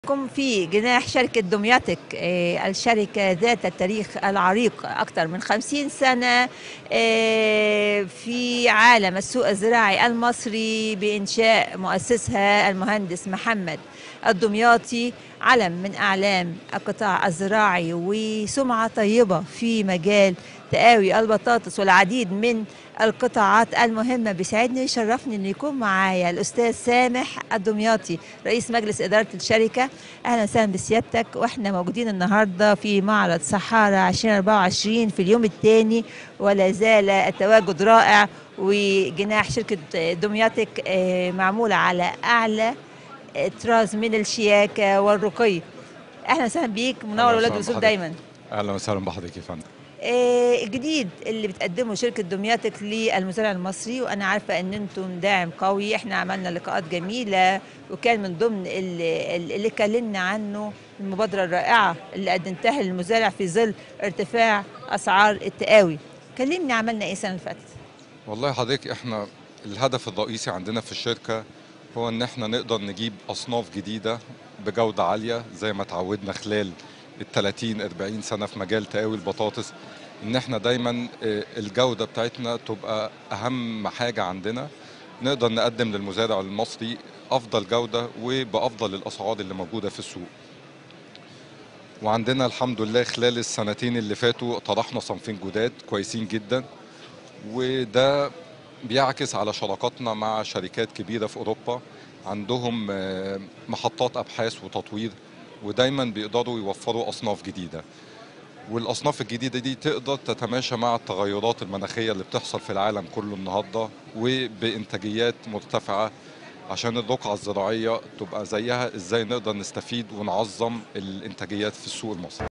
كم في جناح شركة دمياطك آه، الشركة ذات التاريخ العريق أكثر من خمسين سنة آه، في عالم السوق الزراعي المصري بإنشاء مؤسسها المهندس محمد الدمياطي علم من أعلام القطاع الزراعي وسمعة طيبة في مجال تقاوي البطاطس والعديد من القطاعات المهمة بيسعدني ويشرفني أن يكون معايا الأستاذ سامح الدمياطي رئيس مجلس إدارة الشركة أهلا وسهلا بسيادتك وإحنا موجودين النهاردة في معرض صحارى 2024 في اليوم الثاني ولا زال التواجد رائع وجناح شركة دمياطك آه، معمولة على أعلى طراز من الشياكة والرقي أهلا وسهلا بيك منور أهلا ولاد وسهلا وصول بحضرتك. دايما اهلا وسهلا بحضرتك يا فندم آه، الجديد اللي بتقدمه شركة دمياطك للمزارع المصري وأنا عارفة إن أنتم داعم قوي إحنا عملنا لقاءات جميلة وكان من ضمن اللي, اللي اتكلمنا عنه المبادرة الرائعة اللي قدمتها للمزارع في ظل ارتفاع أسعار التقاوي كلمني عملنا إيه السنة اللي فاتت والله حضرتك احنا الهدف الرئيسي عندنا في الشركه هو ان احنا نقدر نجيب اصناف جديده بجوده عاليه زي ما اتعودنا خلال ال 30 40 سنه في مجال تقاوي البطاطس ان احنا دايما اه، الجوده بتاعتنا تبقى اهم حاجه عندنا نقدر نقدم للمزارع المصري افضل جوده وبافضل الاسعار اللي موجوده في السوق وعندنا الحمد لله خلال السنتين اللي فاتوا طرحنا صنفين جداد كويسين جدا وده بيعكس على شراكاتنا مع شركات كبيرة في أوروبا عندهم آه، محطات أبحاث وتطوير ودايما بيقدروا يوفروا أصناف جديدة والأصناف الجديدة دي تقدر تتماشى مع التغيرات المناخية اللي بتحصل في العالم كله النهاردة وبإنتاجيات مرتفعة عشان الرقعة الزراعية تبقى زيها إزاي نقدر نستفيد ونعظم الإنتاجيات في السوق المصري